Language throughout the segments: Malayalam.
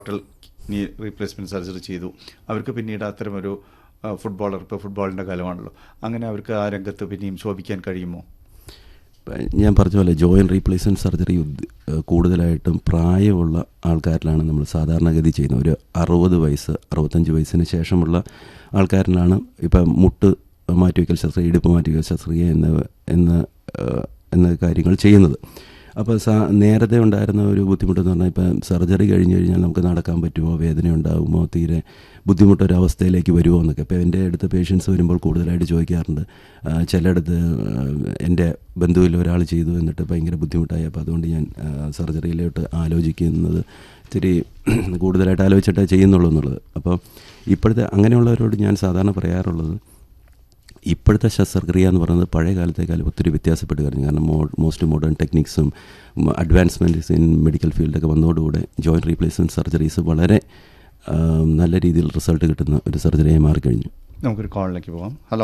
ടോട്ടൽ നീ റീപ്ലേസ്മെൻറ്റ് സർജറി ചെയ്തു അവർക്ക് പിന്നീട് അത്തരമൊരു ആ, ഫുട്ബോളർ ഇപ്പോൾ ഫുട്ബോളിൻ്റെ കാലമാണല്ലോ അങ്ങനെ അവർക്ക് ആ രംഗത്ത് പിന്നെയും ശോഭിക്കാൻ കഴിയുമോ ഇപ്പം ഞാൻ പറഞ്ഞ പോലെ ജോയിൻ റീപ്ലേസ്മെൻറ്റ് സർജറി ഉദ്ദ- ഏഹ് കൂടുതലായിട്ടും പ്രായമുള്ള ആൾക്കാരിലാണ് നമ്മൾ സാധാരണഗതി ചെയ്യുന്നത് ഒരു അറുപത് വയസ്സ് അറുപത്തഞ്ച് വയസ്സിന് ശേഷമുള്ള ആൾക്കാരിലാണ് ഇപ്പം മുട്ട് മാറ്റിവെക്കൽ ശസ്ത്രക്രിയ ഇടുപ്പ് മാറ്റിവെക്കൽ ശസ്ത്രക്രിയ എന്ന എന്ന ഏഹ് എന്ന കാര്യങ്ങൾ ചെയ്യുന്നത് അപ്പോൾ സാ നേരത്തെ ഉണ്ടായിരുന്ന ഒരു ബുദ്ധിമുട്ടെന്ന് പറഞ്ഞാൽ ഇപ്പം സർജറി കഴിഞ്ഞ് കഴിഞ്ഞാൽ നമുക്ക് നടക്കാൻ പറ്റുമോ വേദന ഉണ്ടാകുമോ തീരെ ബുദ്ധിമുട്ടൊരവസ്ഥയിലേക്ക് വരുമോ എന്നൊക്കെ ഇപ്പോൾ എൻ്റെ അടുത്ത് പേഷ്യൻസ് വരുമ്പോൾ കൂടുതലായിട്ട് ചോദിക്കാറുണ്ട് ആ, ചിലയിടത്ത് ആ, എൻ്റെ ബന്ധുവിൽ ഒരാൾ ചെയ്തു എന്നിട്ട് ഭയങ്കര ബുദ്ധിമുട്ടായി അപ്പോൾ അതുകൊണ്ട് ഞാൻ ആ, സർജറിയിലോട്ട് ആലോചിക്കുന്നത് ഇത്തിരി കൂടുതലായിട്ട് ആലോചിച്ചിട്ടേ ചെയ്യുന്നുള്ളൂ എന്നുള്ളത് അപ്പോൾ ഇപ്പോഴത്തെ അങ്ങനെയുള്ളവരോട് ഞാൻ സാധാരണ പറയാറുള്ളത് ഇപ്പോഴത്തെ ശസ്ത്രക്രിയ എന്ന് പറയുന്നത് പഴയ കാലത്തേക്കാളും ഒത്തിരി വ്യത്യാസപ്പെട്ട് കഴിഞ്ഞു കാരണം മോ മോസ്റ്റ് മോഡേൺ ടെക്നിക്സും അഡ്വാൻസ്മെൻറ്റ്സ് ഇൻ മെഡിക്കൽ ഫീൽഡൊക്കെ വന്നതോടുകൂടെ ജോയിൻറ്റ് റീപ്ലേസ്മെൻറ്റ് സർജറീസ് വളരെ ആ, നല്ല രീതിയിൽ റിസൾട്ട് കിട്ടുന്ന ഒരു സർജറിയായി മാറിക്കഴിഞ്ഞു നമുക്കൊരു കോളിലേക്ക് പോകാം ഹലോ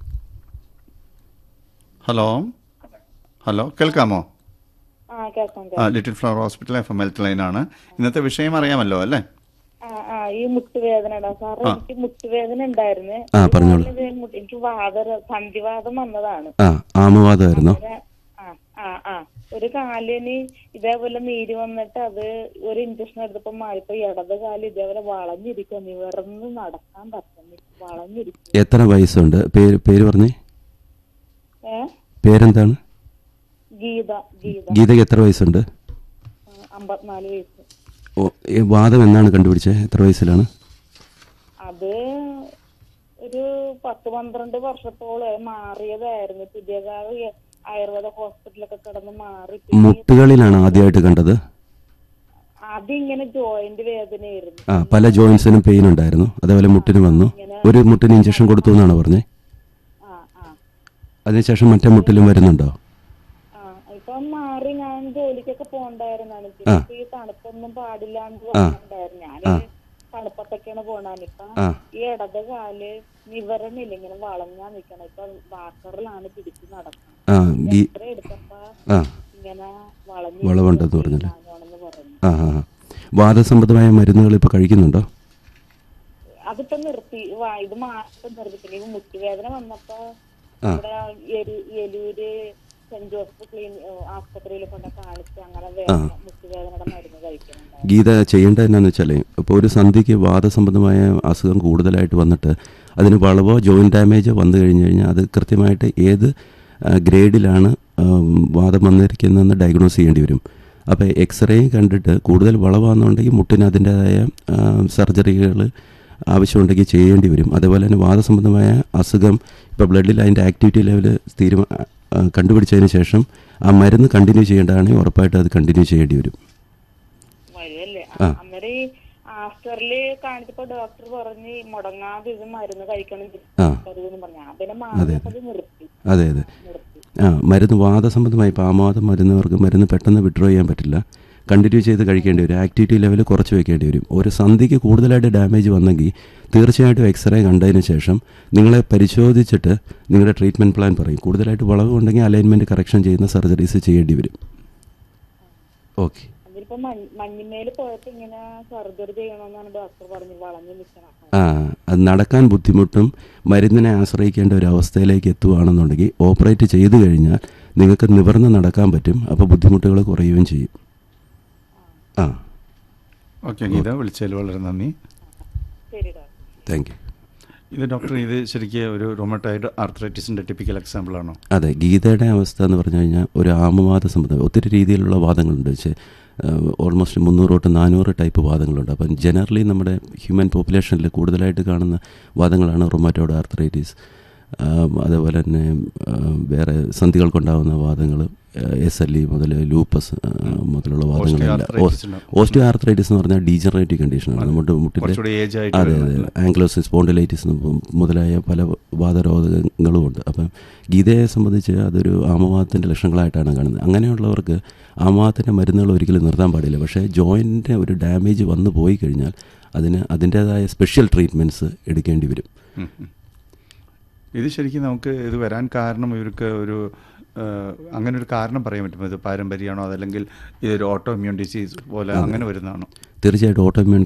ഹലോ ഹലോ കേൾക്കാമോ ആ കേൾക്കാം ആ കേൾക്കാം. Little Flower Hospital F M health ലൈനാണ് ഇന്നത്തെ വിഷയം അറിയാമല്ലോ അല്ലേ ആ ആ ഈ മുട്ടുവേദനയുടെ സാറ് ആ. എനിക്ക് മുട്ടുവേദന ഉണ്ടായിരുന്നു ആ, പറഞ്ഞോളൂ. ഇത് മുട്ട് എനിക്ക് വാദ സന്ധിവാദം വന്നതാണ് ആ ആമവാദമായിരുന്നോ അങ്ങനെ, ആ ആ ആ ഒരു കാലിന് ഇതേപോലെ നീര് വന്നിട്ട് അത് ഒരു ഇഞ്ചക്ഷൻ എടുത്തപ്പോ മാറിപ്പോ ഇടത് കാല് ഇതേപോലെ വളഞ്ഞിരിക്കുക നിവർന്ന് നടക്കാൻ പറ്റുന്നില്ല വളഞ്ഞിരിക്കും എത്ര വയസ്സുണ്ട് പേര് പേര് പറഞ്ഞേ ഏ പേരെന്താണ് ഗീത ഗീത ഗീതയ്ക്ക് എത്ര വയസ്സുണ്ട് ആ, അമ്പത്തിനാല് വയസ്സ് ഓ ഈ വാദം എന്നാണ് കണ്ടുപിടിച്ചത് എത്ര വയസ്സിലാണ് അത് ഒരു പത്ത് പന്ത്രണ്ട് വർഷത്തോളം മാറിയതായിരുന്നു പുതിയകാവ് ആയുർവേദ ഹോസ്പിറ്റലൊക്കെ കിടന്ന് മാറി പിന്നെ മുട്ടുകളിലാണ് ആദ്യമായിട്ട് കണ്ടത് ആദ്യം ഇങ്ങനെ ജോയിന്റ് വേദനയായിരുന്നു ആ പല ജോയിൻസിനും പെയിൻ ഉണ്ടായിരുന്നു അതേപോലെ മുട്ടിന് വന്നു ഒരു മുട്ടിന് ഇഞ്ചക്ഷൻ കൊടുത്തു എന്നാണ് പറഞ്ഞത് ആ ആ അതിനുശേഷം മറ്റേ മുട്ടിലും വരുന്നുണ്ടോ ആ ഇപ്പം മാറി ഞാൻ ജോലിക്കൊക്കെ പോണ്ടായിരുന്നാണ് ആ. ഈ തണുപ്പൊന്നും പാടില്ലാന്ന് പറഞ്ഞിട്ടുണ്ടായിരുന്നു ഞാൻ തണുപ്പത്തൊക്കെയാണ് പോണാൻ ഇപ്പൊ ആ. ഈ ഇടത് കാല് നിവരണില്ല ഇങ്ങനെ വളഞ്ഞാ നിക്കണം ഇപ്പൊ വാക്കറിലാണ് പിടിച്ച് നടക്കുന്നത് ആ ഗീ എത്ര എടുത്തപ്പോ ആ ഇങ്ങനെ വളഞ്ഞു വളവുണ്ടെന്ന് പറഞ്ഞില്ലേ? ആണെന്ന് പറഞ്ഞു ആ ആ ആ. വാദസംബന്ധമായ മരുന്നുകൾ ഇപ്പോൾ കഴിക്കുന്നുണ്ടോ അതിപ്പോ നിർത്തി വാ- ഇത് മാസം നിർത്തി പിന്നെ ഈ മുട്ടുവേദന വന്നപ്പോ ആ. ഇവിടെ എരു- എലൂര് സെന്റ് ജോസഫ് ക്ലീൻ ആസ്പത്രിയിൽ കൊണ്ട് കാണിച്ച് അങ്ങനെ വേദന മുട്ടുവേദനയുടെ മരുന്ന് കഴിക്കുന്നുണ്ടായിരുന്നു ഗീത ചെയ്യേണ്ടത് എന്നാന്ന് വെച്ചാൽ ഇപ്പോൾ ഒരു സന്ധിക്ക് വാദസംബന്ധമായ അസുഖം കൂടുതലായിട്ട് വന്നിട്ട് അതിന് വളവോ ജോയിൻറ്റ് ഡാമേജോ വന്നു കഴിഞ്ഞ് കഴിഞ്ഞാൽ അത് കൃത്യമായിട്ട് ഏത് ആ, ഗ്രേഡിലാണ് ആം, വാദം വന്നിരിക്കുന്നതെന്ന് ഡയഗ്നോസ് ചെയ്യേണ്ടി വരും അപ്പോൾ എക്സ്റേ കണ്ടിട്ട് കൂടുതൽ വളവാണെന്നുണ്ടെങ്കിൽ മുട്ടിന് അതിൻ്റേതായ സർജറികൾ ആവശ്യമുണ്ടെങ്കിൽ ചെയ്യേണ്ടി വരും അതേപോലെ തന്നെ വാദസംബന്ധമായ അസുഖം ഇപ്പോൾ ബ്ലഡിൽ അതിൻ്റെ ആക്ടിവിറ്റി ലെവൽ തീരുമാ ആ, കണ്ടുപിടിച്ചതിന് ശേഷം ആ മരുന്ന് കണ്ടിന്യൂ ചെയ്യേണ്ടതാണെങ്കിൽ ഉറപ്പായിട്ട് അത് കണ്ടിന്യൂ ചെയ്യേണ്ടി വരും വഴിയല്ലേ ആ. അന്നേരം ഈ ആസ്റ്ററില് കാണിച്ചപ്പോ ഡോക്ടർ പറഞ്ഞ് മുടങ്ങാതെ ഇത് മരുന്ന് കഴിക്കണം ആ. എന്ന് പറഞ്ഞു ഞാൻ പിന്നെ മാറിയപ്പോ അത് നിർത്തി അതെ അതെ നിർത്തി ആ മരുന്ന് വാദസംബന്ധമായി ഇപ്പോൾ ആമവാദം മരുന്നവർക്ക് മരുന്ന് പെട്ടെന്ന് വിഡ്രോ ചെയ്യാൻ പറ്റില്ല കണ്ടിന്യൂ ചെയ്ത് കഴിക്കേണ്ടി വരും ആക്ടിവിറ്റി ലെവൽ കുറച്ച് വെക്കേണ്ടി വരും ഒരു സന്ധിക്ക് കൂടുതലായിട്ട് ഡാമേജ് വന്നെങ്കിൽ തീർച്ചയായിട്ടും എക്സ്റേ കണ്ടതിന് ശേഷം നിങ്ങളെ പരിശോധിച്ചിട്ട് നിങ്ങളുടെ ട്രീറ്റ്മെൻറ്റ് പ്ലാൻ പറയും കൂടുതലായിട്ട് വളവ് ഉണ്ടെങ്കിൽ അലൈൻമെൻറ്റ് കറക്ഷൻ ചെയ്യുന്ന സർജറീസ് ചെയ്യേണ്ടി വരും ഓക്കെ അതിലിപ്പോ മഞ്ഞ് മഞ്ഞിമേല് പോയപ്പോ ഇങ്ങനെ സർജറി ചെയ്യണമെന്നാണ് ഡോക്ടർ പറഞ്ഞു വളഞ്ഞു നിൽക്കണം ആ അത് നടക്കാൻ ബുദ്ധിമുട്ടും മരുന്നിനെ ആശ്രയിക്കേണ്ട ഒരു അവസ്ഥയിലേക്ക് എത്തുകയാണെന്നുണ്ടെങ്കിൽ ഓപ്പറേറ്റ് ചെയ്തു കഴിഞ്ഞാൽ നിങ്ങൾക്ക് നിവർന്ന് നടക്കാൻ പറ്റും അപ്പോൾ ബുദ്ധിമുട്ടുകൾ കുറയുകയും ചെയ്യും ആ ഓക്കെ ഗീത വിളിച്ചതിൽ വളരെ നന്ദി ശരി ഡോക്ടർ താങ്ക് യു ഇത് ഡോക്ടർ ഇത് ശരിക്കും ഒരു റൊമറ്റോയിഡ് ആർത്രൈറ്റിസിൻ്റെ ടിപ്പിക്കൽ എക്സാമ്പിൾ ആണോ അതെ ഗീതയുടെ അവസ്ഥ എന്ന് പറഞ്ഞു കഴിഞ്ഞാൽ ഒരു ആമവാദ സംബന്ധം ഒത്തിരി രീതിയിലുള്ള വാദങ്ങളുണ്ട് പക്ഷേ ഓൾമോസ്റ്റ് മുന്നൂറ് തൊട്ട് നാനൂറ് ടൈപ്പ് വാദങ്ങളുണ്ട് അപ്പം ജനറലി നമ്മുടെ ഹ്യൂമൻ പോപ്പുലേഷനിൽ കൂടുതലായിട്ട് കാണുന്ന വാദങ്ങളാണ് റൊമാറ്റോഡ് ആർത്രൈറ്റിസ് അതേപോലെ തന്നെ ആ, വേറെ സന്ധികൾക്കുണ്ടാകുന്ന വാദങ്ങൾ എസ് എൽ ഇ മുതൽ ലൂപ്പസ് ആ, മുതലുള്ള വാദങ്ങളെല്ലാം Osteoarthritis ഉണ്ട്. ഓസ്റ്റിയോ ആർത്രൈറ്റിസ് എന്ന് പറഞ്ഞാൽ ഡീജനറേറ്റീവ് കണ്ടീഷനാണ് നമ്മുടെ മുട്ടിൻ്റെ കുറച്ചുകൂടി ഏജ് ആയിട്ട് അതെ അതെ വരുന്ന- ആംഗ്ലോസിസ് സ്പോണ്ടിലൈറ്റിസ് മുതലായ പല വാദരോഗങ്ങളും ഉണ്ട് അപ്പം ഗീതയെ സംബന്ധിച്ച് അതൊരു ആമവാദത്തിൻ്റെ ലക്ഷണങ്ങളായിട്ടാണ് കാണുന്നത് അങ്ങനെയുള്ളവർക്ക് ആമവാദത്തിൻ്റെ മരുന്നുകൾ ഒരിക്കലും നിർത്താൻ പാടില്ല പക്ഷേ ജോയിൻറ്റിൻ്റെ ഒരു ഡാമേജ് വന്നു പോയി കഴിഞ്ഞാൽ അതിന് അതിൻ്റേതായ സ്പെഷ്യൽ ട്രീറ്റ്മെൻറ്റ്സ് എടുക്കേണ്ടി വരും ഉം, ഉം. ഇത് ശരിക്കും നമുക്ക് ഇത് വരാൻ കാരണം ഇവർക്ക് ഒരു ഏഹ്, അങ്ങനെ ഒരു കാരണം പറയാൻ പറ്റുമോ ഇത് പാരമ്പര്യമാണോ അതല്ലെങ്കിൽ ഇതൊരു ഓട്ടോ ഇമ്മ്യൂൺ ഡിസീസ് പോലെ അങ്ങനെ വരുന്നതാണോ തീർച്ചയായിട്ടും ഓട്ടോ ഇമ്മ്യൂൺ